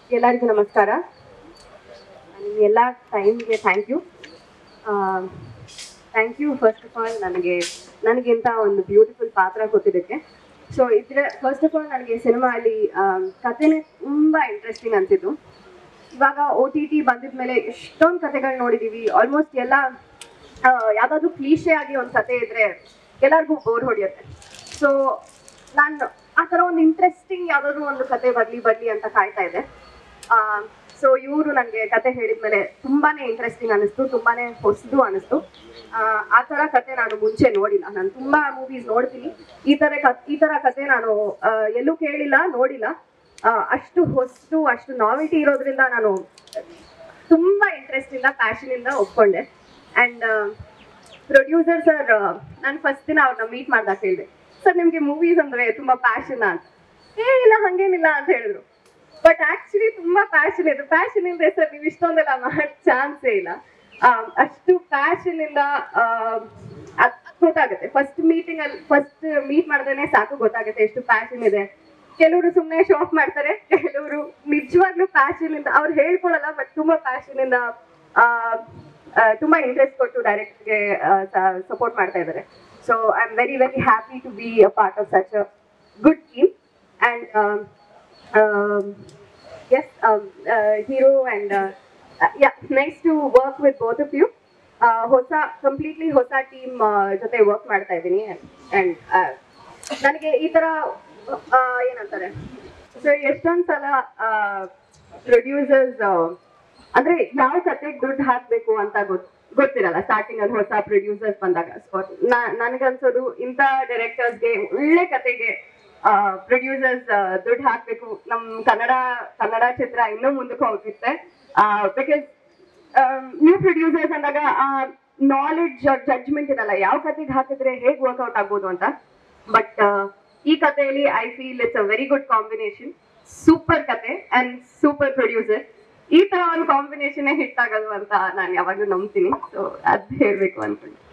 ಎಲ್ಲರಿಗೂ ನಮಸ್ಕಾರ ನಿಮ್ಗೆಲ್ಲ ಟೈಮ್ಗೆ thank you thank you first of all ನನಗೆ ನನಗಿಂತ ಒಂದು ಬ್ಯೂಟಿಫುಲ್ ಪಾತ್ರ ಕೊಟ್ಟಿದ್ದಕ್ಕೆ ಸೊ ಇದ್ರೆ ಫಸ್ಟ್ ಆಫ್ ಆಲ್ ನನಗೆ ಸಿನಿಮಾ ಅಲ್ಲಿ ಕಥೆನೇ ತುಂಬ ಇಂಟ್ರೆಸ್ಟಿಂಗ್ ಅನ್ಸಿದ್ದು ಇವಾಗ ಓ ಟಿ ಟಿ ಬಂದಿದ್ಮೇಲೆ ಎಷ್ಟೊಂದು ಕಥೆಗಳು ನೋಡಿದೀವಿ ಆಲ್ಮೋಸ್ಟ್ ಎಲ್ಲ ಯಾವುದಾದ್ರೂ ಕ್ಲೀಶೆ ಆಗಿ ಒಂದು ಕತೆ ಇದ್ರೆ ಎಲ್ಲರಿಗೂ ಬೋರ್ ಹೊಡೆಯುತ್ತೆ ಸೊ ನಾನು ಆ ಥರ ಒಂದು ಇಂಟ್ರೆಸ್ಟಿಂಗ್ ಯಾವುದಾದ್ರೂ ಒಂದು ಕತೆ ಬರಲಿ ಬರಲಿ ಅಂತ ಕಾಯ್ತಾ ಇದ್ದೆ ಸೊ ಇವರು ನನಗೆ ಕತೆ ಹೇಳಿದ್ಮೇಲೆ ತುಂಬಾನೇ ಇಂಟ್ರೆಸ್ಟಿಂಗ್ ಅನಿಸ್ತು ತುಂಬಾನೇ ಹೊಸದು ಅನಿಸ್ತು ಆ ಥರ ಕತೆ ನಾನು ಮುಂಚೆ ನೋಡಿಲ್ಲ ನಾನು ತುಂಬಾ ಮೂವೀಸ್ ನೋಡ್ತೀನಿ ಈ ಥರ ಕ- ಈ ಥರ ಕತೆ ನಾನು ಆ, ಎಲ್ಲೂ ಕೇಳಿಲ್ಲ ನೋಡಿಲ್ಲ ಆ, ಅಷ್ಟು ಹೊಸದು ಅಷ್ಟು ನಾವಿಟಿ ಇರೋದ್ರಿಂದ ನಾನು ತುಂಬಾ ಇಂಟ್ರೆಸ್ಟ್ ಇಂದ ಪ್ಯಾಷನ್ ಇಂದ ಒಪ್ಕೊಂಡೆ ಅಂಡ್ ಪ್ರೊಡ್ಯೂಸರ್ ಸರ್ ನಾನು ಫಸ್ಟ್ ದಿನ ಅವ್ರನ್ನ ಮೀಟ್ ಮಾಡ್ದಾಗ ಹೇಳಿದೆ ಸರ್ ನಿಮ್ಗೆ ಮೂವೀಸ್ ಅಂದ್ರೆ ತುಂಬಾ ಪ್ಯಾಷನ್ ಅಂತ ಏ ಇಲ್ಲ ಹಂಗೇನಿಲ್ಲ ಅಂತ ಹೇಳಿದ್ರು ಬಟ್ ಆಕ್ಚುಲಿ ತುಂಬಾ ಪ್ಯಾಷನ್ ಇದೆ ಪ್ಯಾಷನ್ ಇಲ್ಲದೆ ಸರ್ ನೀವು ಇಷ್ಟೊಂದೆಲ್ಲ ಮಾಡಕ್ ಚಾನ್ಸೇ ಇಲ್ಲ ಆ, ಅಷ್ಟು ಪ್ಯಾಷನ್ ಇಂದ ಆ, ಅದ್ ಗೊತ್ತಾಗುತ್ತೆ ಫಸ್ಟ್ ಮೀಟಿಂಗ್ ಅಲ್ಲಿ ಫಸ್ಟ್ ಮೀಟ್ ಮಾಡಿದ್ರೆ ಸಾಕು ಗೊತ್ತಾಗುತ್ತೆ ಎಷ್ಟು ಪ್ಯಾಷನ್ ಇದೆ ಕೆಲವರು ಸುಮ್ಮನೆ ಶೋ ಆಫ್ ಮಾಡ್ತಾರೆ ಕೆಲವರು ನಿಜವಾಗ್ಲೂ ಪ್ಯಾಷನ್ ಇಂದ ಅವ್ರು ಹೇಳ್ಕೊಳಲ್ಲ ಬಟ್ ತುಂಬಾ ಪ್ಯಾಷನ್ ಇಂದ ಆ, ಆ, ತುಂಬಾ ಇಂಟ್ರೆಸ್ಟ್ ಕೊಟ್ಟು ಡೈರೆಕ್ಟ್ಗೆ ಸಪೋರ್ಟ್ ಮಾಡ್ತಾ ಇದ್ದಾರೆ so I am very very happy to be a part of such a good team and as hero and yeah nice to work with both of you ಹೊಸ completely ಹೊಸ team ಜೊತೆ work ಮಾಡ್ತಾ ಇದ್ದೀನಿ and ನನಗೆ ಈ ತರ ಆ, ಏನಂತಾರೆ ಸೊ ಎಷ್ಟೊಂದ್ ಸಲ ಪ್ರೊಡ್ಯೂಸರ್ಸ್ ಅಂದ್ರೆ ಯಾವ ಕತೆಗೆ ದುಡ್ಡು ಹಾಕ್ಬೇಕು ಅಂತ ಗೊತ್ ಗೊತ್ತಿರಲ್ಲ ಸ್ಟಾರ್ಟಿಂಗ್ ಅಲ್ಲಿ ಹೊಸ ಪ್ರೊಡ್ಯೂಸರ್ಸ್ ಬಂದಾಗ ಸೊ ನನಗನ್ಸೋದು ಇಂಥ ಡೈರೆಕ್ಟರ್ಸ್ಗೆ ಒಳ್ಳೆ ಕತೆಗೆ ಪ್ರೊಡ್ಯೂಸರ್ಸ್ ದುಡ್ಡು ಹಾಕ್ಬೇಕು ನಮ್ ಕನ್ನಡ ಕನ್ನಡ ಚಿತ್ರ ಇನ್ನೂ ಮುಂದಕ್ಕೆ ಹೋಗುತ್ತೆ ಬಿಕಾಸ್ ನ್ಯೂ ಪ್ರೊಡ್ಯೂಸರ್ಸ್ ಅಂದಾಗ ನಾಲೆಡ್ಜ್ ಜಡ್ಜ್ಮೆಂಟ್ ಇದಲ್ಲ ಯಾವ ಕತೆಗೆ ಹಾಕಿದ್ರೆ ಹೇಗೆ ವರ್ಕೌಟ್ ಆಗ್ಬೋದು ಅಂತ ಬಟ್ ಈ ಕಥೆಯಲ್ಲಿ I feel it's a very good combination super ಕತೆ ಅಂಡ್ ಸೂಪರ್ ಪ್ರೊಡ್ಯೂಸರ್ ಈ ತರ ಒಂದು ಕಾಂಬಿನೇಷನ್ ಹಿಟ್ ಆಗೋದು ಅಂತ ನಾನು ಯಾವಾಗ್ಲೂ ನಂಬ್ತೀನಿ ಸೊ ಅದ್ ಹೇಳ್ಬೇಕು ಅನ್ಕೊಂಡು